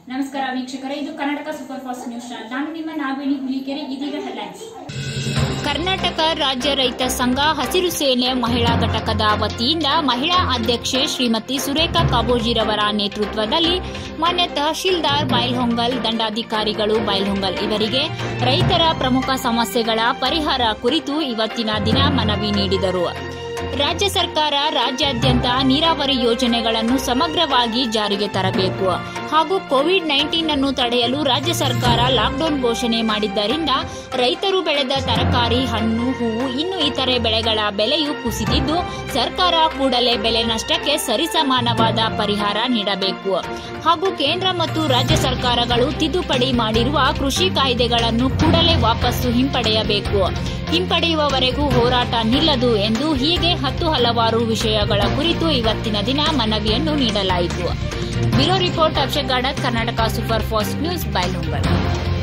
ನಮಸ್ಕಾರ ವೀಕ್ಷಕರೇ ಇದು Karnataka super fast news channel ನಾನು ನಿಮ್ಮ ನಾಗವೇಣಿ ಹುಲಿಕೆರೆ ಇದೀಗ ಹೆಡ್ಲೈನ್ಸ್ ಕರ್ನಾಟಕ ರಾಜ್ಯ ರೈತ ಸಂಘ ಹಸಿರು ಸೇನೆ ಮಹಿಳಾ ಘಟಕದ ವತಿಯಿಂದ ಮಹಿಳಾ ಅಧ್ಯಕ್ಷೆ ಶ್ರೀಮತಿ ಸುರೇಖಾ ಕಾಬೋಜಿರವರ ನೇತೃತ್ವದಲ್ಲಿ ಮಾನ್ಯ ತಹಶೀಲ್ದಾರ್ ಬೈಲ್ಹೊಂಗಲ್ ದಂಡಾಧಿಕಾರಿಗಳು ಬೈಲ್ಹೊಂಗಲ್ ಇವರಿಗೆ ರೈತರ ಪ್ರಮುಖ ಸಮಸ್ಯೆಗಳ ಪರಿಹಾರ ಕುರಿತು ಇವತ್ತಿನ ದಿನ ಮನವಿ ನೀಡಿದರು ರಾಜ್ಯ ಸರ್ಕಾರ ರಾಜ್ಯಾದ್ಯಂತ ನೀರಾವರಿ ಯೋಜನೆಗಳನ್ನು ಸಮಗ್ರವಾಗಿ ಜಾರಿಗೆ ತರಬೇಕು ಹಾಗೂ ಕೋವಿಡ್ ನೈನ್ಟೀನ್ ಅನ್ನು ತಡೆಯಲು ರಾಜ್ಯ ಸರ್ಕಾರ ಲಾಕ್ಡೌನ್ ಘೋಷಣೆ ಮಾಡಿದ್ದರಿಂದ ರೈತರು ಬೆಳೆದ ತರಕಾರಿ ಹಣ್ಣು ಹೂವು ಇನ್ನು ಇತರೆ ಬೆಳೆಗಳ ಬೆಲೆಯು ಕುಸಿದಿದ್ದು ಸರ್ಕಾರ ಕೂಡಲೇ ಬೆಲೆ ನಷ್ಟಕ್ಕೆ ಸರಿಸಮಾನವಾದ ಪರಿಹಾರ ನೀಡಬೇಕು ಹಾಗೂ ಕೇಂದ್ರ ಮತ್ತು ರಾಜ್ಯ ಸರ್ಕಾರಗಳು ತಿದ್ದುಪಡಿ ಮಾಡಿರುವ ಕೃಷಿ ಕಾಯ್ದೆಗಳನ್ನು ಕೂಡಲೇ ವಾಪಸ್ಸು ಹಿಂಪಡೆಯಬೇಕು ಹಿಂಪಡೆಯುವವರೆಗೂ ಹೋರಾಟ ನಿಲ್ಲದು ಎಂದು ಹೀಗೆ ಹತ್ತು ಹಲವಾರು ವಿಷಯಗಳ ಕುರಿತು ಇವತ್ತಿನ ದಿನ ಮನವಿಯನ್ನು ನೀಡಲಾಯಿತು bureau report Akshay Gadath Karnataka super fast news ಬೈಲುಂಗಲ್